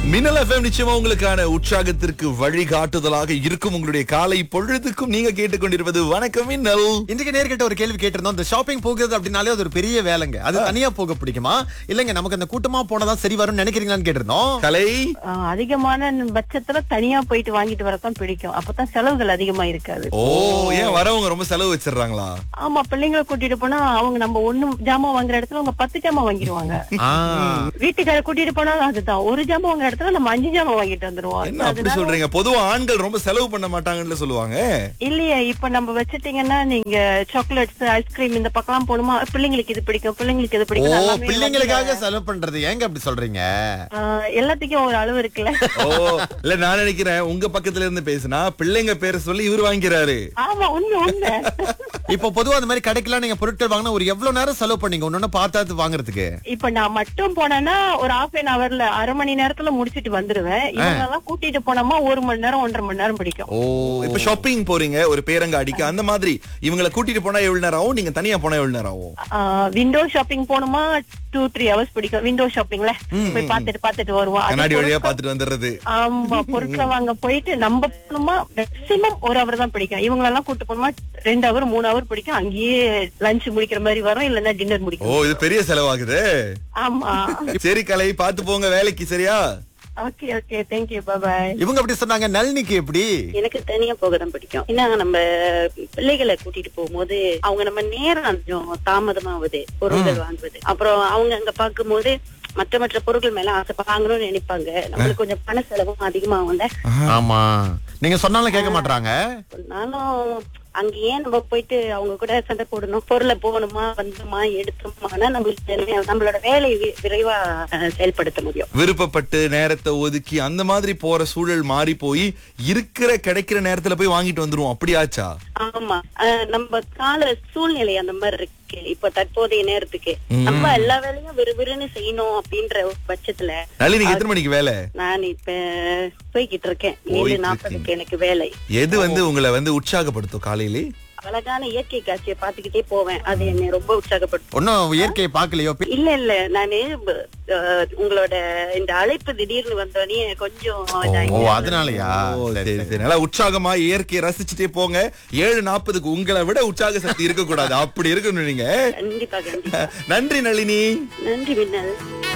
மின்னல் எஃப்எம் நிச்சயமா உங்களுக்கான உற்சாகத்திற்கு வழிகாட்டுதலாக இருக்கும் உங்களுடைய காலை பொழுதுக்கும் நீங்க கேட்டுக்கொண்டிருப்பது வணக்கம் மின்னல் இன்றைக்கு நேர்கிட்ட ஒரு கேள்வி கேட்டிருந்தோம் இந்த ஷாப்பிங் போகிறது அப்படின்னாலே அது ஒரு பெரிய வேலைங்க அது தனியா போக பிடிக்குமா இல்லங்க நமக்கு அந்த கூட்டமா போனதான் சரி வரும்னு நினைக்கிறீங்களான்னு கேட்டிருந்தோம் கலை ஆஹ் அதிகமான பட்சத்துல தனியா போயிட்டு வாங்கிட்டு வரதான் பிடிக்கும் அப்பதான் செலவுகள் அதிகமா இருக்காது ஓ ஏன் வரவங்க ரொம்ப செலவு வச்சிடுறாங்களா ஆமா பிள்ளைங்களை கூட்டிட்டு போனா அவங்க நம்ம ஒண்ணு ஜாமான் வாங்குற இடத்துல அவங்க பத்து ஜாமான் வாங்கிடுவாங்க ஆ, வீட்டுக்கார கூட்டிட்டு போனா அதுதான் ஒரு ஜாமான் வாங்குற இடத்துல நம்ம அஞ்சு ஜாமான் வாங்கிட்டு வந்துருவோம் என்ன அப்படி அதனால- சொல்றீங்க பொதுவா ஆண்கள் ரொம்ப செலவு பண்ண மாட்டாங்கன்னு சொல்லுவாங்க இல்லையே இப்ப நம்ம வச்சுட்டீங்கன்னா நீங்க சாக்லேட்ஸ் ஐஸ்கிரீம் இந்த பக்கம் போகணுமா பிள்ளைங்களுக்கு இது பிடிக்கும் பிள்ளைங்களுக்கு இது ஓ பிடிக்கும் எல்லாமே பிள்ளைங்களுக்காக வாங்கி- செலவு பண்றது ஏங்க அப்படி சொல்றீங்க ஆஹ் எல்லாத்துக்கும் ஒரு அளவு இருக்குல்ல ஓ இல்ல நான் நினைக்கிறேன் உங்க பக்கத்துல இருந்து பேசினா பிள்ளைங்க பேரை சொல்லி இவர் வாங்கிறாரு ஆமா உண்மை உண்மை இப்போ பொதுவா அந்த மாதிரி கடைக்கெல்லாம் நீங்க பொருட்கள் வாங்கினா ஒரு எவ்வளவு நேரம் செலவு பண்ணீங்க ஒன்னொன்னு பார்த்தாது வாங்குறதுக்கு இப்ப நான் மட்டும் போனேன்னா ஒரு ஹாஃப் அன் ஹவர்ல அரை மணி நேரத்துல முடிச்சிட்டு வந்துருவேன் இவங்க எல்லாம் கூட்டிட்டு போனோமா ஒரு மணி நேரம் ஒன்றரை மணி நேரம் பிடிக்கும் ஓ இப்ப ஷாப்பிங் போறீங்க ஒரு பேரங்க அடிக்க அந்த மாதிரி இவங்களை கூட்டிட்டு போனா எவ்வளவு நேரம் ஆகும் நீங்க தனியா போனா எவ்வளவு நேரம் ஆகும் விண்டோ ஷாப்பிங் போனோமா டூ த்ரீ ஹவர்ஸ் பிடிக்கும் விண்டோ ஷாப்பிங்ல போய் பாத்துட்டு பாத்துட்டு வருவோம் அது கண்ணாடி வழியா பொருட்கள்- பாத்துட்டு வந்துடுறது ஆமா பொருட்களை வாங்க போயிட்டு நம்ம போனோமா மேக்சிமம் ஒரு ஹவர் தான் பிடிக்கும் இவங்க எல்லாம் கூட்டு போனோமா ரெண்டு ஹவர் மூணு ஹவர் பிடிக்கும் அங்கேயே லஞ்ச் முடிக்கிற மாதிரி வரும் இல்லன்னா டின்னர் ஓ முடிக்கும் இது பெரிய செலவாகுது ஆமா சரி கலை பாத்து போங்க வேலைக்கு சரியா ஓகே ஓகே தேங்க்யூ பாய் இவங்க அப்படி சொன்னாங்க நளினிக்கு எப்படி எனக்கு தனியா போக தான் பிடிக்கும் ஏன்னா நம்ம பிள்ளைகளை கூட்டிட்டு போகும்போது அவங்க நம்ம நேரம் கொஞ்சம் தாமதமாகுது பொருட்கள் வாங்குவது அப்புறம் அவங்க அங்க பார்க்கும்போது மற்ற மற்ற பொருட்கள் மேல ஆசை வாங்கணும்னு நினைப்பாங்க நம்மளுக்கு கொஞ்சம் பண செலவும் அதிகமாகும்ல ஆமா நீங்க சொன்னாலும் கேட்க மாட்டாங்க நானும் அங்கேயே நம்ம போயிட்டு அவங்க கூட சண்டை போடணும் பொருளை போகணுமா வந்தோமா எடுத்தோமானா நம்மளுக்கு தெரியும். நம்மளோட வேலையை வி- விரைவா அஹ், செயல்படுத்த முடியும் விருப்பப்பட்டு நேரத்தை ஒதுக்கி அந்த மாதிரி போற சூழல் மாறி போய் இருக்கிற கிடைக்கிற நேரத்துல போய் வாங்கிட்டு வந்துருவோம் அப்படியாச்சா ஆமா அஹ் நம்ம கால சூழ்நிலை அந்த மாதிரி இருக்கு இப்ப தற்போதைய நேரத்துக்கு நம்ம எல்லா வேலையும் விறுவிறுன்னு செய்யணும் அப்படின்ற ஒரு பட்சத்துல நளினிக்கு எத்தனை மணிக்கு வேலை நான் இப்ப போய்கிட்டு இருக்கேன் ஏழு போயிட்டு நாற்பதுக்கு எனக்கு வேலை எது வந்து உங்களை வந்து உற்சாகப்படுத்தும் காலையிலே அழகான இயற்கை காட்சியை பாத்துக்கிட்டே போவேன் அது என்னை ரொம்ப உற்சாகப்படுத்தும் ஒன்னும் இயற்கையை பார்க்கலையோ இல்ல இல்ல நானு அஹ், உங்களோட இந்த அழைப்பு திடீர்னு வந்தோடனே கொஞ்சம் ஓ இதாயிட்டேன். அதனாலயா ஓ, சரி, சரி சரி. சரி நல்லா உற்சாகமா இயற்கையை ரசிச்சுட்டே போங்க ஏழு நாற்பதுக்கு உங்களை விட உற்சாக சக்தி இருக்க கூடாது அப்படி இருக்கணும் நீங்க கண்டிப்பா கண்டிப்பா நன்றி நளினி நன்றி மின்னல்